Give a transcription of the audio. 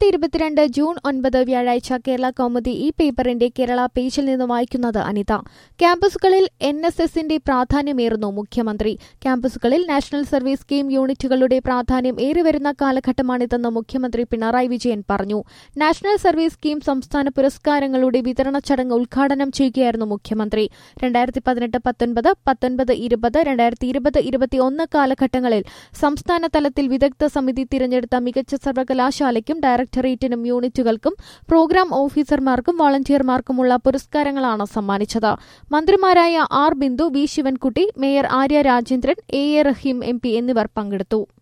ഇരുപത്തിരണ്ട് ജൂൺ ഒൻപത് വ്യാഴാഴ്ച കേരള കൗമുദി ഈ പേപ്പറിന്റെ കേരള പേജിൽ നിന്ന് വായിക്കുന്നത് അനിത ക്യാമ്പസുകളിൽ എൻ എസ് എസിന്റെ പ്രാധാന്യമേറുന്നു മുഖ്യമന്ത്രി ക്യാമ്പസുകളിൽ നാഷണൽ സർവീസ് സ്കീം യൂണിറ്റുകളുടെ പ്രാധാന്യം ഏറിവരുന്ന കാലഘട്ടമാണിതെന്ന് മുഖ്യമന്ത്രി പിണറായി വിജയൻ പറഞ്ഞു നാഷണൽ സർവീസ് സ്കീം സംസ്ഥാന പുരസ്കാരങ്ങളുടെ വിതരണ ചടങ്ങ് ഉദ്ഘാടനം ചെയ്യുകയായിരുന്നു മുഖ്യമന്ത്രി രണ്ടായിരത്തി പതിനെട്ട് പത്തൊൻപത് പത്തൊൻപത് ഇരുപത് രണ്ടായിരത്തി ഇരുപത് ഇരുപത്തിയൊന്ന് കാലഘട്ടങ്ങളിൽ സംസ്ഥാന തലത്തിൽ വിദഗ്ധ സമിതി തിരഞ്ഞെടുത്ത മികച്ച സർവകലാശാലയ്ക്കും ഡയറക്ടറേറ്റിനും യൂണിറ്റുകൾക്കും പ്രോഗ്രാം ഓഫീസർമാർക്കും വളണ്ടിയർമാർക്കുമുള്ള പുരസ്കാരങ്ങളാണ് സമ്മാനിച്ചത് മന്ത്രിമാരായ R Bindu V Sivankutty mayor Arya Rajendran A A Rahim M P എന്നിവർ പങ്കെടുത്തു